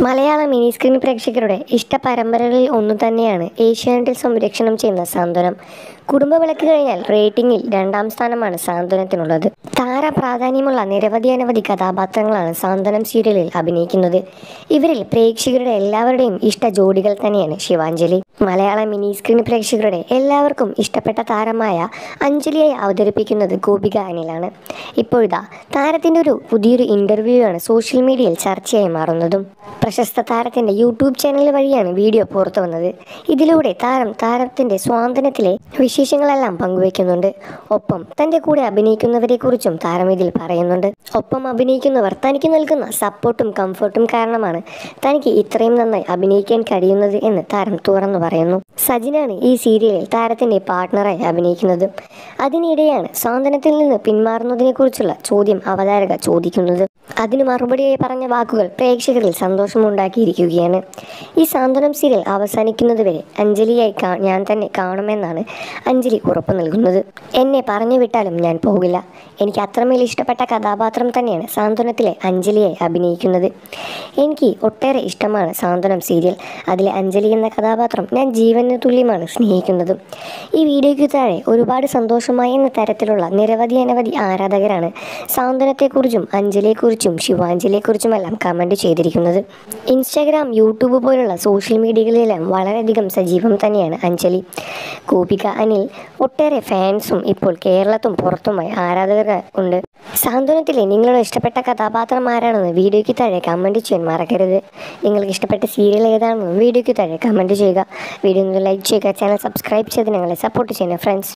മലയാള mini screen പ്രേക്ഷകരുടെ ഇഷ്ട പരമ്പരകളിൽ ഒന്നു തന്നെയാണ് ഏഷ്യാനെറ്റിൽ സംരക്ഷണം ചെയ്യുന്ന സാന്ത്വനം കുടുംബവിളക്ക് കഴിഞ്ഞാൽ റേറ്റിംഗിൽ രണ്ടാം സ്ഥാനമാണ് സാന്ത്വനത്തിനുള്ളത് താര പ്രാധാന്യമുള്ള നിരവധി അനവധി കഥാപാത്രങ്ങളാണ് സാന്ത്വനം സീരിയലിൽ അഭിനയിക്കുന്നത് ഇവരിൽ പ്രേക്ഷകരുടെ എല്ലാവരുടെയും ഇഷ്ട ജോഡികൾ തന്നെയാണ് ശിവാഞ്ജലി മലയാള മിനി സ്ക്രീൻ പ്രേക്ഷകരുടെ എല്ലാവർക്കും ഇഷ്ടപ്പെട്ട താരമായ അഞ്ജലിയായി അവതരിപ്പിക്കുന്നത് ഗോപിക അനിലാണ് ഇപ്പോഴിതാ താരത്തിൻ്റെ ഒരു പുതിയൊരു ഇൻ്റർവ്യൂ ആണ് സോഷ്യൽ മീഡിയയിൽ ചർച്ചയായി മാറുന്നതും പ്രശസ്ത താരത്തിൻ്റെ യൂട്യൂബ് ചാനൽ വഴിയാണ് വീഡിയോ പുറത്തു വന്നത് ഇതിലൂടെ താരം താരത്തിൻ്റെ സ്വാതന്ത്ര്യത്തിലെ വിശേഷങ്ങളെല്ലാം പങ്കുവയ്ക്കുന്നുണ്ട് ഒപ്പം തൻ്റെ കൂടെ അഭിനയിക്കുന്നവരെക്കുറിച്ചും താരം ഇതിൽ പറയുന്നുണ്ട് ഒപ്പം അഭിനയിക്കുന്നവർ തനിക്ക് നൽകുന്ന സപ്പോർട്ടും കംഫർട്ടും കാരണമാണ് തനിക്ക് ഇത്രയും നന്നായി അഭിനയിക്കാൻ കഴിയുന്നത് എന്ന് താരം തുറന്നു പറയുന്നു സജിനാണ് ഈ സീരിയലിൽ താരത്തിൻ്റെ പാർട്ട്ണറായി അഭിനയിക്കുന്നത് അതിനിടെയാണ് സാന്ത്വനത്തിൽ നിന്ന് പിന്മാറുന്നതിനെക്കുറിച്ചുള്ള ചോദ്യം അവതാരക ചോദിക്കുന്നത് അതിന് മറുപടിയായി പറഞ്ഞ വാക്കുകൾ പ്രേക്ഷകരിൽ സന്തോഷമുണ്ടാക്കിയിരിക്കുകയാണ് ഈ സാന്ത്വനം സീരിയൽ അവസാനിക്കുന്നതുവരെ അഞ്ജലിയായി കാ- ഞാൻ തന്നെ കാണുമെന്നാണ് അഞ്ജലി ഉറപ്പു നൽകുന്നത് എന്നെ പറഞ്ഞു വിട്ടാലും ഞാൻ പോകില്ല എനിക്ക് അത്രമേൽ ഇഷ്ടപ്പെട്ട കഥാപാത്രം തന്നെയാണ് സാന്ത്വനത്തിലെ അഞ്ജലിയായി അഭിനയിക്കുന്നത് എനിക്ക് ഒട്ടേറെ ഇഷ്ടമാണ് സാന്ത്വനം സീരിയൽ അതിലെ അഞ്ജലി എന്ന കഥാപാത്രം ഞാൻ ജീവന് തുല്യമാണ് സ്നേഹിക്കുന്നതും ഈ വീഡിയോയ്ക്ക് താഴെ ഒരുപാട് സന്തോഷമായി എന്ന തരത്തിലുള്ള നിരവധി അനവധി ആരാധകരാണ് സാന്ത്വനത്തെക്കുറിച്ചും അഞ്ജലിയെക്കുറിച്ചും ശിവാഞ്ജലിയെക്കുറിച്ചുമെല്ലാം കമൻറ്റ് ചെയ്തിരിക്കുന്നത് ഇൻസ്റ്റാഗ്രാം യൂട്യൂബ് പോലുള്ള സോഷ്യൽ മീഡിയകളിലെല്ലാം വളരെയധികം സജീവം തന്നെയാണ് അഞ്ജലി ഗോപിക അനിൽ ഒട്ടേറെ ഫാൻസും ഇപ്പോൾ കേരളത്തും പുറത്തുമായി ആരാധകർ ഉണ്ട് സാന്ത്വനത്തിലെ നിങ്ങളുടെ ഇഷ്ടപ്പെട്ട കഥാപാത്രം ആരാണെന്ന് വീഡിയോയ്ക്ക് താഴെ കമൻറ്റ് ചെയ്യാൻ മറക്കരുത് നിങ്ങൾക്ക് ഇഷ്ടപ്പെട്ട സീരിയൽ ഏതാണെന്നും വീഡിയോയ്ക്ക് താഴെ കമൻറ്റ് ചെയ്യുക വീഡിയോ ഒന്ന് ലൈക്ക് ചെയ്യുക ചാനൽ സബ്സ്ക്രൈബ് ചെയ്ത് ഞങ്ങളെ സപ്പോർട്ട് ചെയ്യുന്ന ഫ്രണ്ട്സ്